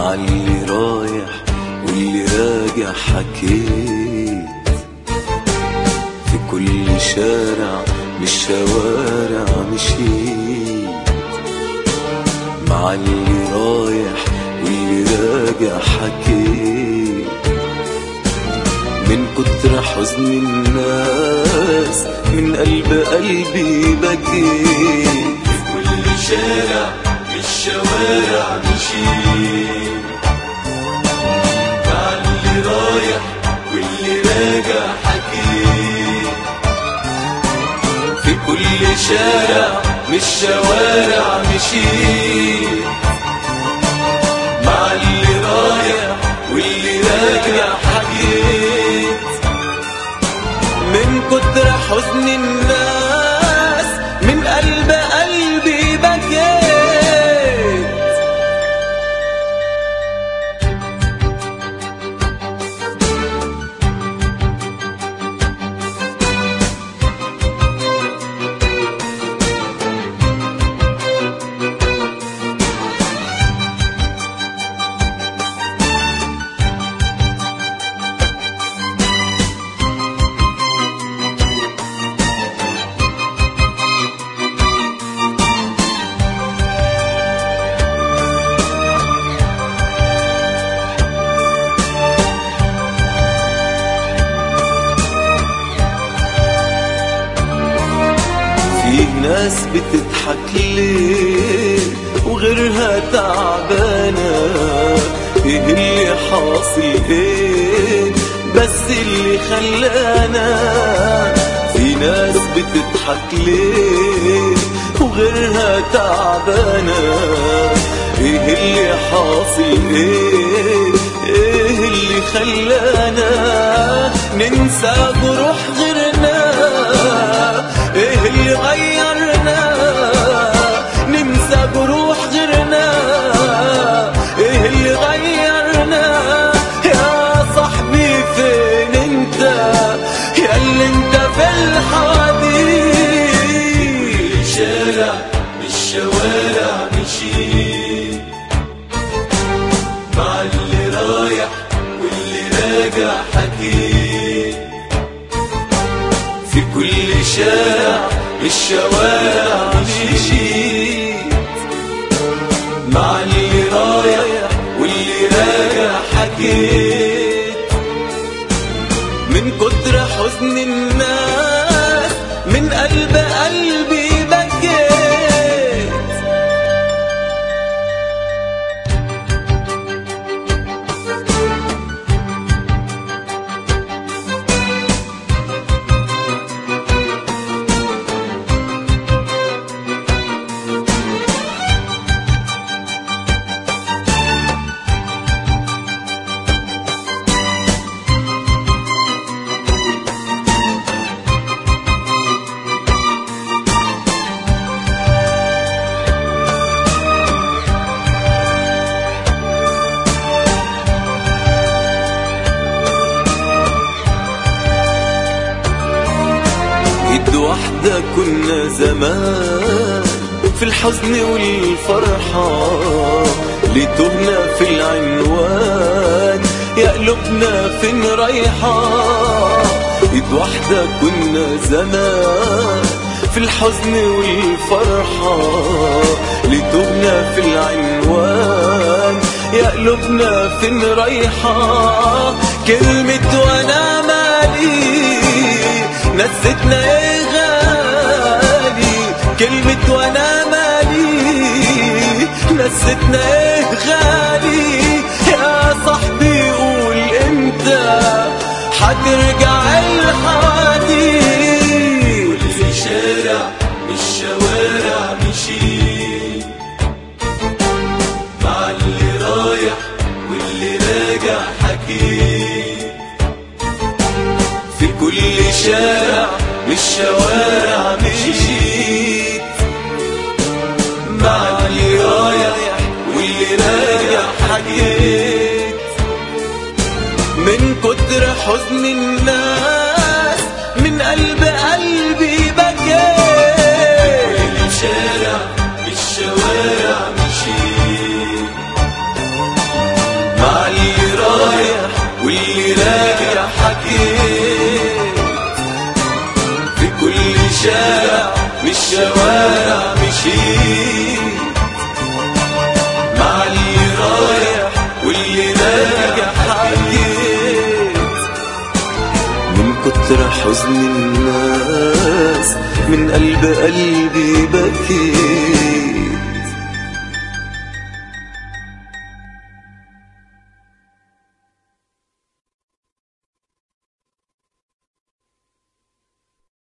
مع اللي رايح واللي راجع حكيت في كل شارع من الشوارع مشيت مع اللي رايح واللي راجع حكيت من كتر حزن الناس من قلب قلبي بكيت في كل شارع من الشوارع مشيت مع اللي رايح واللي راجع حكيت في كل شارع من الشوارع مشيت مع اللي رايح واللي راجع حكيت من كتر حزن الناس من قلب قلبي بكيت في ناس بتضحك ليه وغيرها تعبانة ايه اللي حاصل ايه بس اللي خلانا في ناس بتضحك ليه وغيرها تعبانة ايه اللي حاصل ايه ايه اللي خلانا ننسى جروح غيرنا ايه اللي غيرنا ننسى جروح غيرنا ايه اللي غيرنا يا صاحبي فين انت يا اللي انت في الحواديت كل شارع من الشوارع مشيت مع اللي رايح واللي راجع حكيت في كل شارع الشوارع مشيت مع اللي رايح واللي راجع حكيت من كتر حزن الناس من قلب قلبي بكيت ايد واحدة كنا زمان في الحزن والفرحة لتهنا في العنوان يا قلوبنا فين رايحة ايد واحدة كنا زمان في الحزن والفرحة لتهنا في العنوان يا قلوبنا فين رايحة كلمة وانا مالي نستنا ايه غالي كلمة وانا مالي نستنا ايه غالي يا صاحبي قول امتى حترجع الحواديت كل شارع من الشوارع مشيت مع اللي رايح واللي راجع حكيت في كل شارع من الشوارع مشيت مع اللي رايح واللي راجع حكيت من كتر حزن الناس من قلب قلبي بكيت كل شارع من الشوارع مشيت واللي راجع حكيت في كل شارع من الشوارع مشيت مع اللي رايح واللي راجع حكيت من كتر حزن الناس من قلب قلبي بكيت